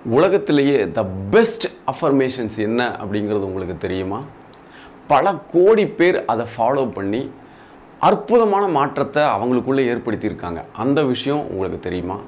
உலகத்திலேயே the best affirmations என்ன அப்படிங்கிறது உங்களுக்கு தெரியுமா பல கோடி பேர் அதை ஃபாலோ பண்ணி அற்புதமான மாற்றத்தை அவங்களுக்குள்ளே ஏற்படுத்தியிருக்காங்க அந்த விஷயம் உங்களுக்கு தெரியுமா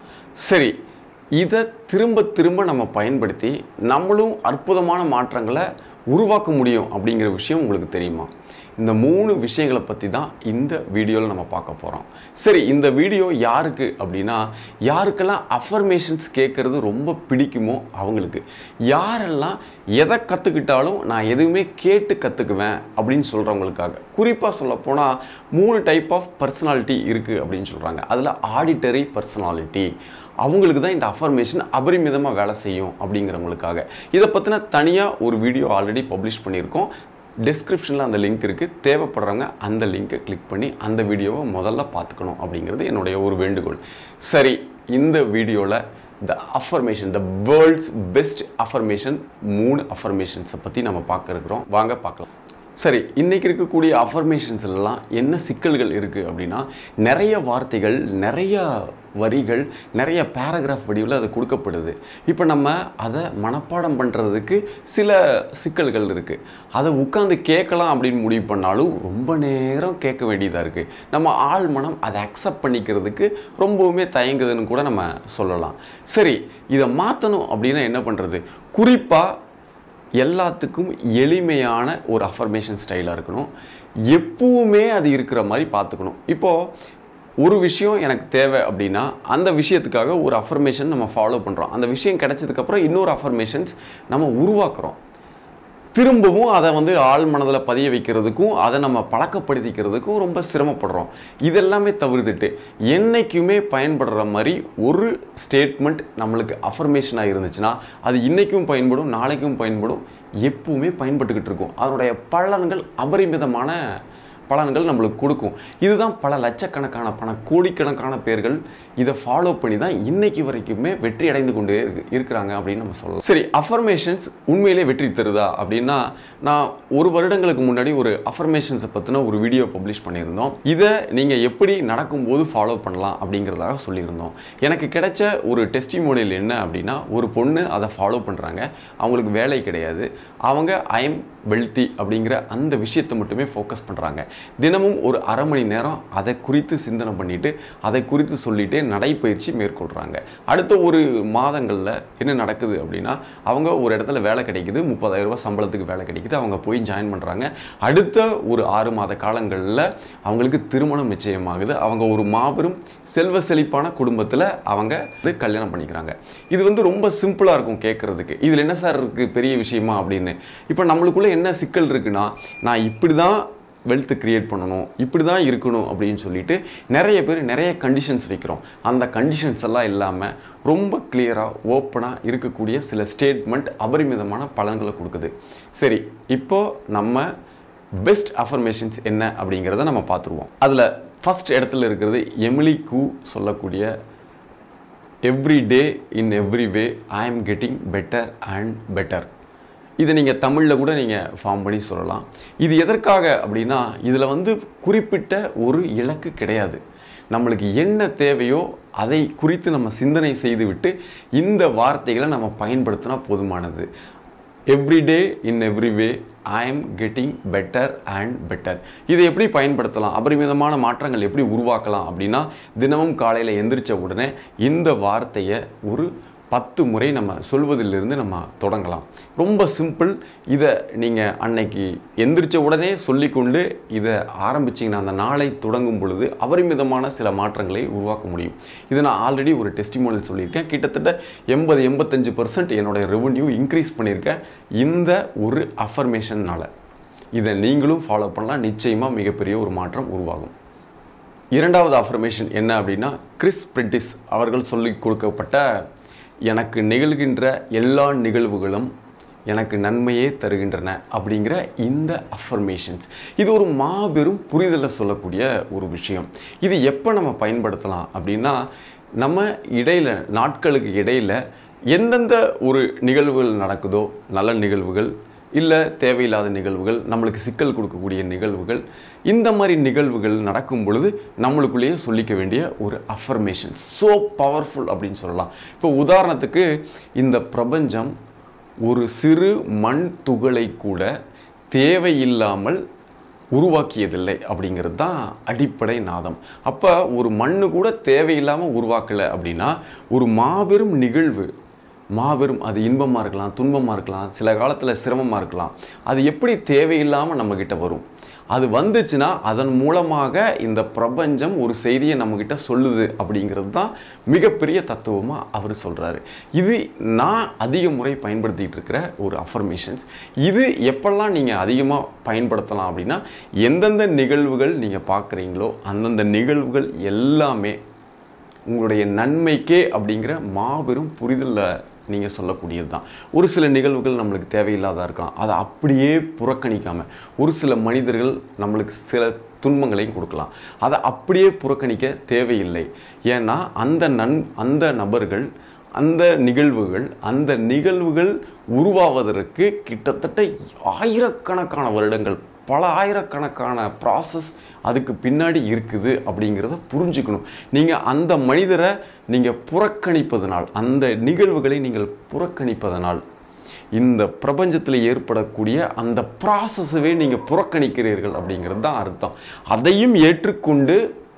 சரி இதை திரும்ப திரும்ப நம்ம பயன்படுத்தி நம்மளும் அற்புதமான மாற்றங்களை உருவாக்க முடியும் அப்படிங்கிற விஷயம் உங்களுக்கு தெரியுமா இந்த மூணு விஷயங்களை பற்றி தான் இந்த வீடியோவில் நம்ம பார்க்க போகிறோம் சரி இந்த வீடியோ யாருக்கு அப்படின்னா யாருக்கெல்லாம் அஃபர்மேஷன்ஸ் கேட்குறது ரொம்ப பிடிக்குமோ அவங்களுக்கு யாரெல்லாம் எதை கற்றுக்கிட்டாலும் நான் எதுவுமே கேட்டு கற்றுக்குவேன் அப்படின்னு சொல்கிறவங்களுக்காக குறிப்பாக சொல்லப்போனால் மூணு டைப் ஆஃப் பர்சனாலிட்டி இருக்குது அப்படின்னு சொல்கிறாங்க அதில் ஆடிட்டரி பர்சனாலிட்டி அவங்களுக்கு தான் இந்த அஃபர்மேஷன் அபரிமிதமாக வேலை செய்யும் அப்படிங்கிறவங்களுக்காக இதை பற்றின தனியாக ஒரு வீடியோ ஆல்ரெடி பப்ளிஷ் பண்ணியிருக்கோம் டிஸ்கிரிப்ஷனில் அந்த லிங்க் இருக்குது தேவைப்படுறவங்க அந்த லிங்கை கிளிக் பண்ணி அந்த வீடியோவை முதல்ல பார்த்துக்கணும் அப்படிங்கிறது என்னுடைய ஒரு வேண்டுகோள் சரி இந்த வீடியோவில் the affirmation the world's best affirmation மூணு அஃபர்மேஷன்ஸை பற்றி நம்ம பார்க்க இருக்கிறோம் வாங்க பார்க்கலாம் சரி இன்னைக்கு இருக்கக்கூடிய அஃபர்மேஷன்ஸ்லாம் என்ன சிக்கல்கள் இருக்குது அப்படின்னா நிறைய வார்த்தைகள் நிறைய வரிகள் நிறைய பேராகிராஃப் வடிவில் அது கொடுக்கப்படுது இப்போ நம்ம அதை மனப்பாடம் பண்ணுறதுக்கு சில சிக்கல்கள் இருக்குது அதை உட்காந்து கேட்கலாம் அப்படின்னு முடிவு பண்ணாலும் ரொம்ப நேரம் கேட்க வேண்டியதாக இருக்குது நம்ம ஆள் மனம் அதை அக்செப்ட் பண்ணிக்கிறதுக்கு ரொம்பவுமே தயங்குதுன்னு கூட நம்ம சொல்லலாம் சரி இதை மாற்றணும் அப்படின்னா என்ன பண்ணுறது குறிப்பாக எல்லாத்துக்கும் எளிமையான ஒரு அஃபர்மேஷன் ஸ்டைலாக இருக்கணும் எப்பவுமே அது இருக்கிற மாதிரி பார்த்துக்கணும் இப்போது ஒரு விஷயம் எனக்கு தேவை அப்படின்னா அந்த விஷயத்துக்காக ஒரு அஃபர்மேஷன் நம்ம ஃபாலோ பண்ணுறோம் அந்த விஷயம் கிடைச்சதுக்கப்புறம் இன்னொரு அஃபர்மேஷன்ஸ் நம்ம உருவாக்குறோம் திரும்பவும் அதை வந்து ஆள் மனதில் பதிய வைக்கிறதுக்கும் அதை நம்ம பழக்கப்படுத்திக்கிறதுக்கும் ரொம்ப சிரமப்படுறோம் இதெல்லாமே தவிர்த்துட்டு என்றைக்குமே பயன்படுற மாதிரி ஒரு ஸ்டேட்மெண்ட் நம்மளுக்கு அஃபர்மேஷனாக இருந்துச்சுன்னா அது இன்றைக்கும் பயன்படும் நாளைக்கும் பயன்படும் எப்பவுமே பயன்பட்டுக்கிட்டு இருக்கும் அதனுடைய பலன்கள் அபரிமிதமான பலன்கள் நம்மளுக்கு கொடுக்கும் இதுதான் பல லட்சக்கணக்கான பண கோடிக்கணக்கான பேர்கள் இதை ஃபாலோ பண்ணி தான் இன்னைக்கு வரைக்குமே வெற்றி அடைந்து கொண்டே இருக்கு இருக்கிறாங்க அப்படின்னு நம்ம சொல்லலாம் சரி அஃபர்மேஷன்ஸ் உண்மையிலே வெற்றி தருதா அப்படின்னா நான் ஒரு வருடங்களுக்கு முன்னாடி ஒரு அஃபர்மேஷன்ஸை பற்றின ஒரு வீடியோ பப்ளிஷ் பண்ணியிருந்தோம் இதை நீங்கள் எப்படி நடக்கும்போது ஃபாலோ பண்ணலாம் அப்படிங்கிறதாக சொல்லியிருந்தோம் எனக்கு கிடைச்ச ஒரு டெஸ்டிமோனியல் என்ன அப்படின்னா ஒரு பொண்ணு அதை ஃபாலோ பண்ணுறாங்க அவங்களுக்கு வேலை கிடையாது அவங்க ஐஎம் வெல்த்தி அப்படிங்கிற அந்த விஷயத்தை மட்டுமே ஃபோக்கஸ் பண்ணுறாங்க தினமும் ஒரு அரை மணி நேரம் அதை குறித்து சிந்தனை பண்ணிட்டு அதை குறித்து சொல்லிட்டே நடைப்பயிற்சி மேற்கொள்கிறாங்க அடுத்த ஒரு மாதங்களில் என்ன நடக்குது அப்படின்னா அவங்க ஒரு இடத்துல வேலை கிடைக்குது முப்பதாயிரம் ரூபாய் சம்பளத்துக்கு வேலை கிடைக்குது அவங்க போய் ஜாயின் பண்ணுறாங்க அடுத்த ஒரு ஆறு மாத காலங்களில் அவங்களுக்கு திருமணம் நிச்சயமாகுது அவங்க ஒரு மாபெரும் செல்வ செழிப்பான குடும்பத்தில் அவங்க இது கல்யாணம் பண்ணிக்கிறாங்க இது வந்து ரொம்ப சிம்பிளாக இருக்கும் கேட்குறதுக்கு இதில் என்ன சார் இருக்குது பெரிய விஷயமா அப்படின்னு இப்போ நம்மளுக்குள்ளே என்ன சிக்கல் இருக்குன்னா நான் இப்படி தான் வெல்த் கிரியேட் பண்ணணும் இப்படி தான் இருக்கணும் அப்படின்னு சொல்லிட்டு நிறைய பேர் நிறைய கண்டிஷன்ஸ் வைக்கிறோம் அந்த கண்டிஷன்ஸ் எல்லாம் இல்லாமல் ரொம்ப கிளியராக ஓப்பனாக இருக்கக்கூடிய சில ஸ்டேட்மெண்ட் அபரிமிதமான பலன்களை கொடுக்குது சரி இப்போ நம்ம பெஸ்ட் அஃபர்மேஷன்ஸ் என்ன அப்படிங்கிறத நம்ம பார்த்துருவோம் அதில் ஃபஸ்ட் இடத்துல இருக்கிறது எமிலி கூ சொல்லக்கூடிய every day in every way I am getting better and better இதை நீங்கள் தமிழில் கூட நீங்கள் ஃபார்ம் பண்ணி சொல்லலாம் இது எதற்காக அப்படின்னா இதில் வந்து குறிப்பிட்ட ஒரு இலக்கு கிடையாது நம்மளுக்கு என்ன தேவையோ அதை குறித்து நம்ம சிந்தனை செய்துவிட்டு இந்த வார்த்தைகளை நம்ம பயன்படுத்தினா போதுமானது everyday in every way I am getting better and better இதை எப்படி பயன்படுத்தலாம் அபரிமிதமான மாற்றங்கள் எப்படி உருவாக்கலாம் அப்படின்னா தினமும் காலையில் எந்திரிச்ச உடனே இந்த வார்த்தையை ஒரு பத்து முறை நம்ம சொல்வதிலிருந்து நம்ம தொடங்கலாம் ரொம்ப சிம்பிள் இதை நீங்கள் அன்னைக்கு எந்திரிச்ச உடனே சொல்லிக்கொண்டு இதை ஆரம்பிச்சிங்கன்னா அந்த நாளை தொடங்கும் பொழுது அபரிமிதமான சில மாற்றங்களை உருவாக்க முடியும் இதை நான் ஆல்ரெடி ஒரு டெஸ்டிமோனியல் சொல்லியிருக்கேன் கிட்டத்தட்ட எண்பது எண்பத்தஞ்சு பர்சன்ட் என்னுடைய ரெவன்யூ இன்க்ரீஸ் பண்ணியிருக்கேன் இந்த ஒரு அஃபர்மேஷன்னால் இதை நீங்களும் ஃபாலோ பண்ணலாம் நிச்சயமாக மிகப்பெரிய ஒரு மாற்றம் உருவாகும் இரண்டாவது அஃபர்மேஷன் என்ன அப்படின்னா கிறிஸ் பிரிட்டிஸ் அவர்கள் சொல்லி கொடுக்கப்பட்ட எனக்கு நிகழ்கின்ற எல்லா நிகழ்வுகளும் எனக்கு நன்மையே தருகின்றன அப்படிங்கிற இந்த அஃபர்மேஷன்ஸ் இது ஒரு மாபெரும் புரிதலை சொல்லக்கூடிய ஒரு விஷயம் இது எப்போ நம்ம பயன்படுத்தலாம் அப்படின்னா நம்ம இடையில நாட்களுக்கு இடையில எந்தெந்த ஒரு நிகழ்வுகள் நடக்குதோ நல்ல நிகழ்வுகள் இல்லை தேவையில்லாத நிகழ்வுகள் நம்மளுக்கு சிக்கல் கொடுக்கக்கூடிய நிகழ்வுகள் இந்த மாதிரி நிகழ்வுகள் நடக்கும் பொழுது நம்மளுக்குள்ளேயே சொல்லிக்க வேண்டிய ஒரு அஃபர்மேஷன் ஸோ பவர்ஃபுல் அப்படின்னு சொல்லலாம் இப்போ உதாரணத்துக்கு இந்த பிரபஞ்சம் ஒரு சிறு மண் துகளை கூட தேவையில்லாமல் உருவாக்கியதில்லை அப்படிங்கிறது தான் அடிப்படை நாதம் அப்போ ஒரு மண்ணு கூட தேவையில்லாமல் உருவாக்கலை அப்படின்னா ஒரு மாபெரும் நிகழ்வு மாபெரும் அது இன்பமாக இருக்கலாம் துன்பமாக இருக்கலாம் சில காலத்தில் சிரமமாக இருக்கலாம் அது எப்படி தேவையில்லாமல் நம்மக்கிட்ட வரும் அது வந்துச்சுன்னா அதன் மூலமாக இந்த பிரபஞ்சம் ஒரு செய்தியை நம்மக்கிட்ட சொல்லுது அப்படிங்கிறது தான் மிகப்பெரிய தத்துவமாக அவர் சொல்கிறாரு இது நான் அதிக முறை பயன்படுத்திகிட்டு இருக்கிற ஒரு அஃபர்மேஷன்ஸ் இது எப்பெல்லாம் நீங்கள் அதிகமாக பயன்படுத்தலாம் அப்படின்னா எந்தெந்த நிகழ்வுகள் நீங்கள் பார்க்குறீங்களோ அந்தந்த நிகழ்வுகள் எல்லாமே உங்களுடைய நன்மைக்கே அப்படிங்கிற மாபெரும் புரிதலில் நீங்கள் சொல்லக்கூடியது தான் ஒரு சில நிகழ்வுகள் நம்மளுக்கு தேவையில்லாதா இருக்கலாம் அதை அப்படியே புறக்கணிக்காமல் ஒரு சில மனிதர்கள் நம்மளுக்கு சில துன்பங்களையும் கொடுக்கலாம் அதை அப்படியே புறக்கணிக்க தேவையில்லை ஏன்னா அந்த நன் அந்த நபர்கள் அந்த நிகழ்வுகள் அந்த நிகழ்வுகள் உருவாவதற்கு கிட்டத்தட்ட ஆயிரக்கணக்கான வருடங்கள் பல ஆயிரக்கணக்கான ப்ராசஸ் அதுக்கு பின்னாடி இருக்குது அப்படிங்கிறத புரிஞ்சுக்கணும் நீங்கள் அந்த மனிதரை நீங்கள் புறக்கணிப்பதனால் அந்த நிகழ்வுகளை நீங்கள் புறக்கணிப்பதனால் இந்த பிரபஞ்சத்தில் ஏற்படக்கூடிய அந்த ப்ராசஸவே நீங்கள் புறக்கணிக்கிறீர்கள் அப்படிங்கிறது தான் அர்த்தம் அதையும் ஏற்றுக்கொண்டு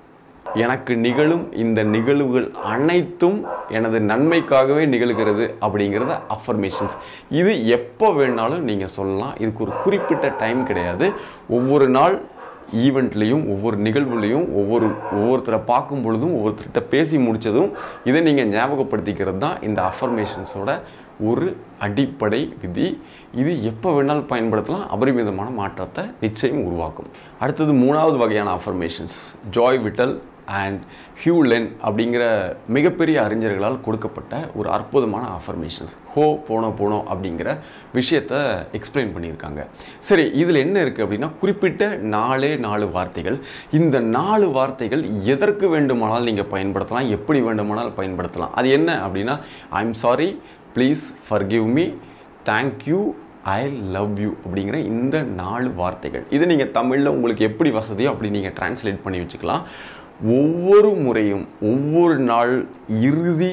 எனக்கு நிகழும் இந்த நிகழ்வுகள் அனைத்தும் எனது நன்மைக்காகவே நிகழ்கிறது அப்படிங்கிறத அஃபர்மேஷன்ஸ் இது எப்போ வேணாலும் நீங்கள் சொல்லலாம் இதுக்கு ஒரு குறிப்பிட்ட டைம் கிடையாது ஒவ்வொரு நாள் ஈவெண்ட்லேயும் ஒவ்வொரு நிகழ்வுலையும் ஒவ்வொரு ஒவ்வொருத்தரை பார்க்கும் பொழுதும் ஒவ்வொருத்தர்கிட்ட பேசி முடித்ததும் இதை நீங்கள் ஞாபகப்படுத்திக்கிறது தான் இந்த அஃபர்மேஷன்ஸோட ஒரு அடிப்படை விதி இது எப்போ வேணாலும் பயன்படுத்தலாம் அபரிமிதமான மாற்றத்தை நிச்சயம் உருவாக்கும் அடுத்தது மூணாவது வகையான affirmations Joe Vitale and Hew Len அப்படிங்கிற மிகப்பெரிய அறிஞர்களால் கொடுக்கப்பட்ட ஒரு அற்புதமான அஃபர்மேஷன்ஸ் ஹோ போனோ போனோ அப்படிங்கிற விஷயத்தை எக்ஸ்பிளைன் பண்ணியிருக்காங்க சரி இதில் என்ன இருக்குது அப்படின்னா குறிப்பிட்ட நாலே நாலு வார்த்தைகள் இந்த நாலு வார்த்தைகள் எதற்கு வேண்டுமானால் நீங்கள் பயன்படுத்தலாம் எப்படி வேண்டுமானால் பயன்படுத்தலாம் அது என்ன அப்படின்னா I am sorry please forgive me thank you I love you அப்படிங்கிற இந்த நாலு வார்த்தைகள் இது நீங்கள் தமிழில் உங்களுக்கு எப்படி வசதியோ அப்படி நீங்கள் டிரான்ஸ்லேட் பண்ணி வச்சுக்கலாம் ஒவ்வொரு முறையும் ஒவ்வொரு நாள் இறுதி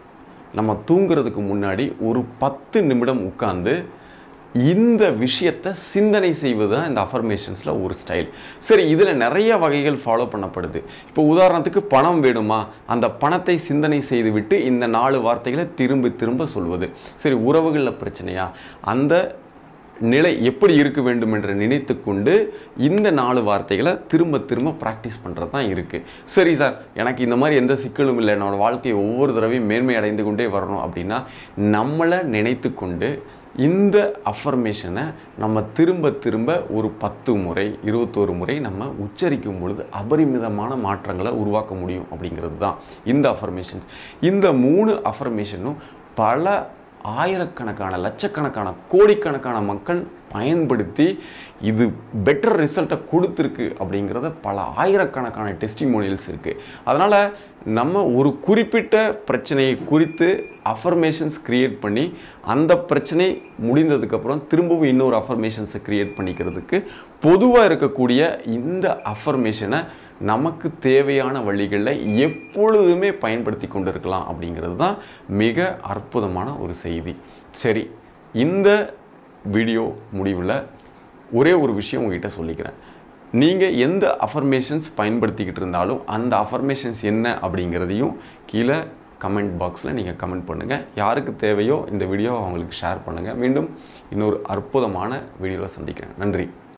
நம்ம தூங்குறதுக்கு முன்னாடி ஒரு பத்து நிமிடம் உட்கார்ந்து இந்த விஷயத்தை சிந்தனை செய்வது தான் இந்த அஃபர்மேஷன்ஸில் ஒரு ஸ்டைல் சரி இதில் நிறைய வகைகள் ஃபாலோ பண்ணப்படுது இப்போ உதாரணத்துக்கு பணம் வேணுமா அந்த பணத்தை சிந்தனை செய்துவிட்டு இந்த நாலு வார்த்தைகளை திரும்ப திரும்ப சொல்வது சரி உறவுகளில் பிரச்சனையா அந்த நிலை எப்படி இருக்க வேண்டும் என்று நினைத்து கொண்டு இந்த நாலு வார்த்தைகளை திரும்ப திரும்ப ப்ராக்டிஸ் பண்ணுறது தான் இருக்குது சரி சார் எனக்கு இந்த மாதிரி எந்த சிக்கலும் இல்லை என்னோடய வாழ்க்கையை ஒவ்வொரு தடவையும் மேன்மை அடைந்து கொண்டே வரணும் அப்படின்னா நம்மளை நினைத்து கொண்டு இந்த அஃபர்மேஷனை நம்ம திரும்ப திரும்ப ஒரு பத்து முறை இருபத்தோரு முறை நம்ம உச்சரிக்கும் பொழுது அபரிமிதமான மாற்றங்களை உருவாக்க முடியும் அப்படிங்கிறது தான் இந்த அஃபர்மேஷன்ஸ் இந்த மூணு அஃபர்மேஷனும் பல ஆயிரக்கணக்கான லட்சக்கணக்கான கோடிக்கணக்கான மக்கள் பயன்படுத்தி இது பெட்டர் ரிசல்ட்டை கொடுத்துருக்கு அப்படிங்கிறத பல ஆயிரக்கணக்கான டெஸ்டிமோனியல்ஸ் இருக்குது அதனால் நம்ம ஒரு குறிப்பிட்ட பிரச்சனையை குறித்து அஃபர்மேஷன்ஸ் க்ரியேட் பண்ணி அந்த பிரச்சனை முடிந்ததுக்கப்புறம் திரும்பவும் இன்னொரு அஃபர்மேஷன்ஸை க்ரியேட் பண்ணிக்கிறதுக்கு பொதுவாக இருக்கக்கூடிய இந்த அஃபர்மேஷனை நமக்கு தேவையான வழிகளில் எப்பொழுதுமே பயன்படுத்தி கொண்டு இருக்கலாம் அப்படிங்கிறது தான் மிக அற்புதமான ஒரு செய்தி சரி இந்த வீடியோ முடிவில் ஒரே ஒரு விஷயம் உங்ககிட்ட சொல்லிக்கிறேன் நீங்கள் எந்த அஃபர்மேஷன்ஸ் பயன்படுத்திக்கிட்டு இருந்தாலும் அந்த அஃபர்மேஷன்ஸ் என்ன அப்படிங்கிறதையும் கீழே கமெண்ட் பாக்ஸில் நீங்கள் கமெண்ட் பண்ணுங்கள் யாருக்கு தேவையோ இந்த வீடியோ அவங்களுக்கு ஷேர் பண்ணுங்கள் மீண்டும் இன்னொரு அற்புதமான வீடியோவில் சந்திக்கிறேன் நன்றி